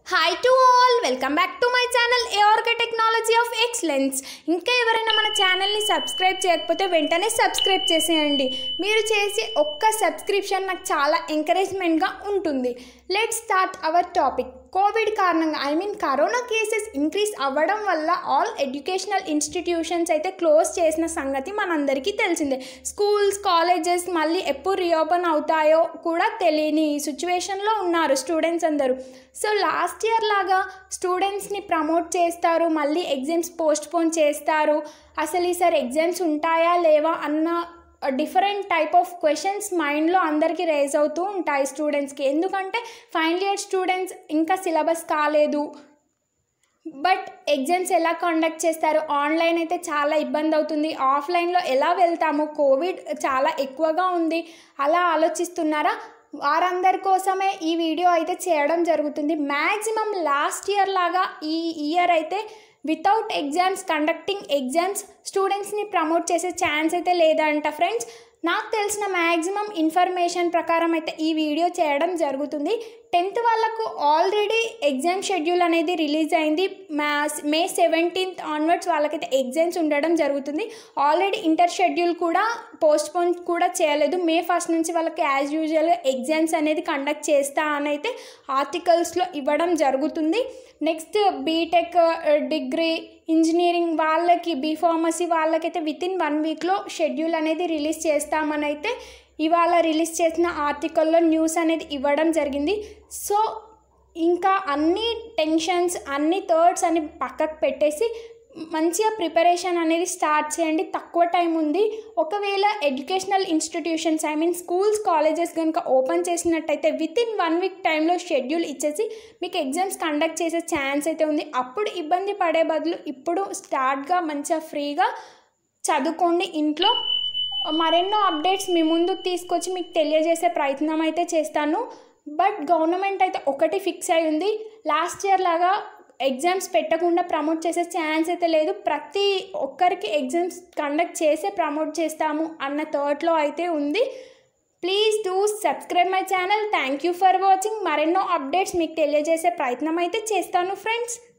hi to all welcome back to my channel ARK technology of excellence ఇంకా ఎవరైనా మన ఛానల్ని సబ్స్క్రైబ్ చేయకపోతే వెంటనే సబ్స్క్రైబ్ చేసేయండి మీరు చేసే ఒక్క సబ్స్క్రిప్షన్ నాకు చాలా ఎంకరేజ్మెంట్గా ఉంటుంది let start our topic COVID కారణంగా I mean corona cases increase అవ్వడం వల్ల ఆల్ ఎడ్యుకేషనల్ ఇన్స్టిట్యూషన్స్ అయితే క్లోజ్ చేసిన సంగతి మనందరికీ తెలిసిందే స్కూల్స్ కాలేజెస్ మళ్ళీ ఎప్పుడు రీఓపెన్ అవుతాయో కూడా తెలియని సిచ్యువేషన్లో ఉన్నారు స్టూడెంట్స్ అందరూ సో లాస్ట్ ఇయర్ లాగా స్టూడెంట్స్ని ప్రమోట్ చేస్తారు మళ్ళీ ఎగ్జామ్స్ పోస్ట్ పోన్ చేస్తారు అసలు ఈసారి ఎగ్జామ్స్ ఉంటాయా లేవా అన్న డిఫరెంట్ టైప్ ఆఫ్ క్వశ్చన్స్ మైండ్లో అందరికీ రేజ్ అవుతూ ఉంటాయి స్టూడెంట్స్కి ఎందుకంటే ఫైనల్ ఇయర్ స్టూడెంట్స్ ఇంకా సిలబస్ కాలేదు బట్ ఎగ్జామ్స్ ఎలా కండక్ట్ చేస్తారు ఆన్లైన్ అయితే చాలా ఇబ్బంది అవుతుంది ఆఫ్లైన్లో ఎలా వెళ్తాము కోవిడ్ చాలా ఎక్కువగా ఉంది అలా ఆలోచిస్తున్నారా వారందరి కోసమే ఈ వీడియో అయితే చేయడం జరుగుతుంది మ్యాక్సిమం లాస్ట్ ఇయర్ లాగా ఈ ఇయర్ అయితే వితౌట్ ఎగ్జామ్స్ కండక్టింగ్ ఎగ్జామ్స్ స్టూడెంట్స్ని ప్రమోట్ చేసే ఛాన్స్ అయితే లేదంట ఫ్రెండ్స్ నాకు తెలిసిన మ్యాక్సిమం ఇన్ఫర్మేషన్ ప్రకారం అయితే ఈ వీడియో చేయడం జరుగుతుంది టెన్త్ వాళ్ళకు ఆల్రెడీ ఎగ్జామ్ షెడ్యూల్ అనేది రిలీజ్ అయింది మ్యాథ్స్ మే సెవెంటీన్త్ ఆన్వర్డ్స్ వాళ్ళకైతే ఎగ్జామ్స్ ఉండడం జరుగుతుంది ఆల్రెడీ ఇంటర్ షెడ్యూల్ కూడా పోస్ట్ పోన్ కూడా చేయలేదు మే ఫస్ట్ నుంచి వాళ్ళకి యాజ్ యూజువల్గా ఎగ్జామ్స్ అనేది కండక్ట్ చేస్తా అని అయితే ఆర్టికల్స్లో ఇవ్వడం జరుగుతుంది నెక్స్ట్ బీటెక్ డిగ్రీ ఇంజనీరింగ్ వాళ్ళకి బీ ఫార్మసీ వాళ్ళకైతే విత్ ఇన్ వన్ వీక్లో షెడ్యూల్ అనేది రిలీజ్ చేస్తామని అయితే ఇవాళ రిలీజ్ చేసిన ఆర్టికల్లో న్యూస్ అనేది ఇవ్వడం జరిగింది సో ఇంకా అన్ని టెన్షన్స్ అన్ని థర్డ్స్ అని పక్కకు పెట్టేసి మంచిగా ప్రిపరేషన్ అనేది స్టార్ట్ చేయండి తక్కువ టైం ఉంది ఒకవేళ educational institutions I mean schools colleges కనుక ఓపెన్ చేసినట్టయితే విత్ ఇన్ వన్ వీక్ టైంలో షెడ్యూల్ ఇచ్చేసి మీకు ఎగ్జామ్స్ కండక్ట్ చేసే ఛాన్స్ అయితే ఉంది అప్పుడు ఇబ్బంది పడే బదులు ఇప్పుడు స్టార్ట్గా మంచిగా ఫ్రీగా చదువుకోండి ఇంట్లో మరెన్నో అప్డేట్స్ మీ ముందుకు తీసుకొచ్చి మీకు తెలియజేసే ప్రయత్నం అయితే చేస్తాను బట్ గవర్నమెంట్ అయితే ఒకటి ఫిక్స్ అయి ఉంది లాస్ట్ ఇయర్ లాగా ఎగ్జామ్స్ పెట్టకుండా ప్రమోట్ చేసే ఛాన్స్ అయితే లేదు ప్రతి ఒక్కరికి ఎగ్జామ్స్ కండక్ట్ చేసే ప్రమోట్ చేస్తాము అన్న థాట్లో అయితే ఉంది please do subscribe my channel thank you for watching మరెన్నో అప్డేట్స్ మీకు తెలియజేసే ప్రయత్నం అయితే చేస్తాను ఫ్రెండ్స్